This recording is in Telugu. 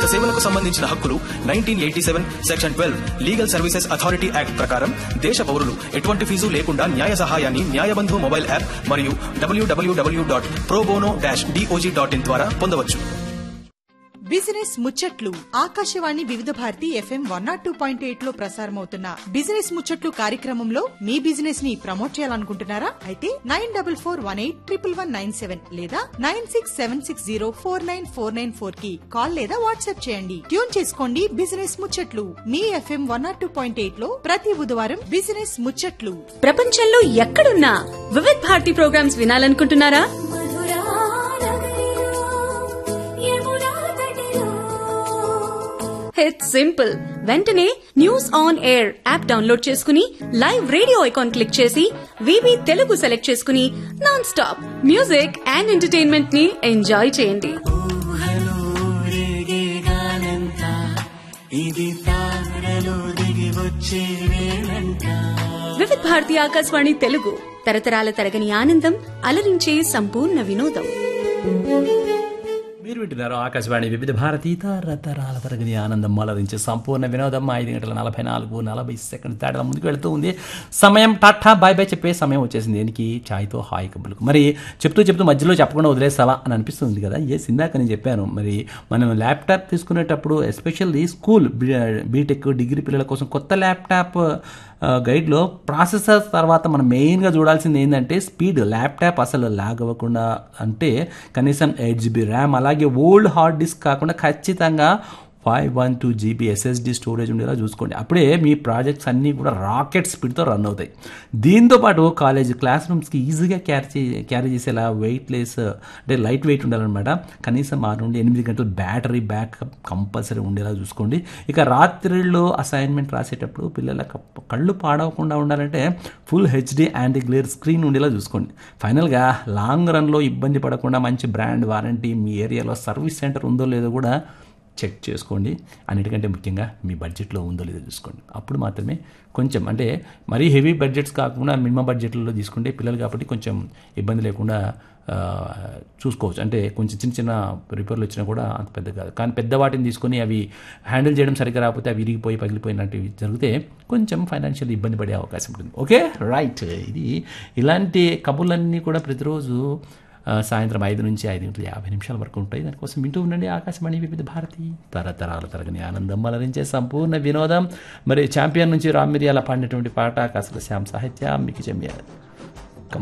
సేవలకు సంబంధించిన హక్కులు nineteen eighty seven section twelve legal services authority act ప్రకారం దేశ పౌరులు ఎటువంటి ఫీజు లేకుండా న్యాయ సహాయాన్ని న్యాయబంధు మొబైల్ యాప్ మరియు డబ్ల్యూడబ్ల్యూడబ్ల్యూ dot pro bono dash DOJ dot in ద్వారా పొందవచ్చు బిజినెస్ ముచ్చట్లు Akashvani Vividh Bharati FM one naught two point eight లో ప్రసారమవుతున్న బిజినెస్ ముచ్చట్లు కార్యక్రమంలో మీ బిజినెస్ ని ప్రమోట్ చేయాలనుకుంటున్నారా అయితే nine double four one eight triple one nine seven లేదా nine six seven six zero four nine four nine four కి కాల్ లేదా వాట్సాప్ చేయండి ట్యూన్ చేసుకోండి బిజినెస్ ముచ్చట్లు మీ FM one naught two point eight లో ప్రతి బుధవారం బిజినెస్ ముచ్చట్లు ప్రపంచంలో ఎక్కడున్నా వివిధ్ భారతి ప్రోగ్రామ్స్ వినాలనుకుంటున్నారా ఇట్స్ సింపుల్ వెంటనే news on air app download చేసుకుని లైవ్ రేడియో ఐకాన్ క్లిక్ చేసి వివి తెలుగు సెలెక్ట్ చేసుకుని non stop music and entertainment ని ఎంజాయ్ చేయండి వివిధ్ భారతి ఆకాశవాణి తెలుగు తరతరాల తరగని ఆనందం అలరించే సంపూర్ణ వినోదం మీరు వింటున్నారు ఆకాశవాణి వివిధ భారతీ తరతరాల తరగని ఆనందం మలరించే సంపూర్ణ వినోదం ఐదు గంటల నలభై నాలుగు నలభై సెకండ్ తేడా ముందుకు వెళుతూ ఉంది సమయం టాటా బాయ్ బాయ్ చెప్పే సమయం వచ్చేసింది దేనికి ఛాయ్తో హాయ్ కబుర్లకు మరి చెప్తూ చెప్తూ మధ్యలో చెప్పకుండా వదిలేస్తావా అని అనిపిస్తుంది కదా ఏ ఇందాక నేను చెప్పాను మరి మనం ల్యాప్టాప్ తీసుకునేటప్పుడు ఎస్పెషల్లీ స్కూల్ బీటెక్ డిగ్రీ పిల్లల కోసం కొత్త ల్యాప్టాప్ ఆ, గైడ్లో ప్రాసెసర్ తర్వాత మనం మెయిన్గా చూడాల్సింది ఏంటంటే స్పీడ్ ల్యాప్టాప్ అసలు లాగ్ అవ్వకుండా అంటే కనీసం ఎయిట్ జీబీ ర్యామ్ అలాగే ఓల్డ్ హార్డ్ డిస్క్ కాకుండా ఖచ్చితంగా five one two GB SSD storage ఉండేలా చూసుకోండి అప్పుడే మీ ప్రాజెక్ట్స్ అన్నీ కూడా రాకెట్ స్పీడ్తో రన్ అవుతాయి దీంతో పాటు కాలేజ్ క్లాస్ రూమ్స్కి ఈజీగా క్యారీ చే క్యారీ చేసేలా వెయిట్ లెస్ అంటే లైట్ వెయిట్ ఉండాలన్నమాట కనీసం ఆరు నుండి ఎనిమిది గంటలు బ్యాటరీ బ్యాకప్ కంపల్సరీ ఉండేలా చూసుకోండి ఇక రాత్రిళ్ళు అసైన్మెంట్ రాసేటప్పుడు పిల్లల కప్- కళ్ళు పాడవకుండా ఉండాలంటే full HD anti glare screen ఉండేలా చూసుకోండి ఫైనల్గా లాంగ్ రన్లో ఇబ్బంది పడకుండా మంచి బ్రాండ్ వారంటీ మీ ఏరియాలో సర్వీస్ సెంటర్ ఉందో లేదో కూడా చెక్ చేసుకోండి అన్నిటికంటే ముఖ్యంగా మీ బడ్జెట్లో ఉందో లేదో చూసుకోండి అప్పుడు మాత్రమే కొంచెం అంటే మరీ హెవీ బడ్జెట్స్ కాకుండా మినిమం బడ్జెట్లో తీసుకుంటే పిల్లలు కాబట్టి కొంచెం ఇబ్బంది లేకుండా ఆ, చూసుకోవచ్చు అంటే కొంచెం చిన్న చిన్న రిపేర్లు వచ్చినా కూడా అంత పెద్ద కాదు కానీ పెద్ద వాటిని తీసుకొని అవి హ్యాండిల్ చేయడం సరిగ్గా రాకపోతే అవి విరిగిపోయి పగిలిపోయినట్టు జరిగితే కొంచెం ఫైనాన్షియల్ ఇబ్బంది పడే అవకాశం ఉంటుంది ఓకే రైట్ ఇది ఇలాంటి కబుర్లన్నీ కూడా ప్రతిరోజు ఆ, సాయంత్రం ఐదు నుంచి ఐదు గంటల యాభై నిమిషాల వరకు ఉంటాయి దానికోసం వింటూ ఉండండి ఆకాశవాణి వివిధ భారతి తరతరాల తరగని ఆనందం మలరించే సంపూర్ణ వినోదం మరి ఛాంపియన్ నుంచి రామ్ మిరియాల పాడినటువంటి పాట కాసుల శ్యామ్ సాహిత్య మీకు చెమ్యారు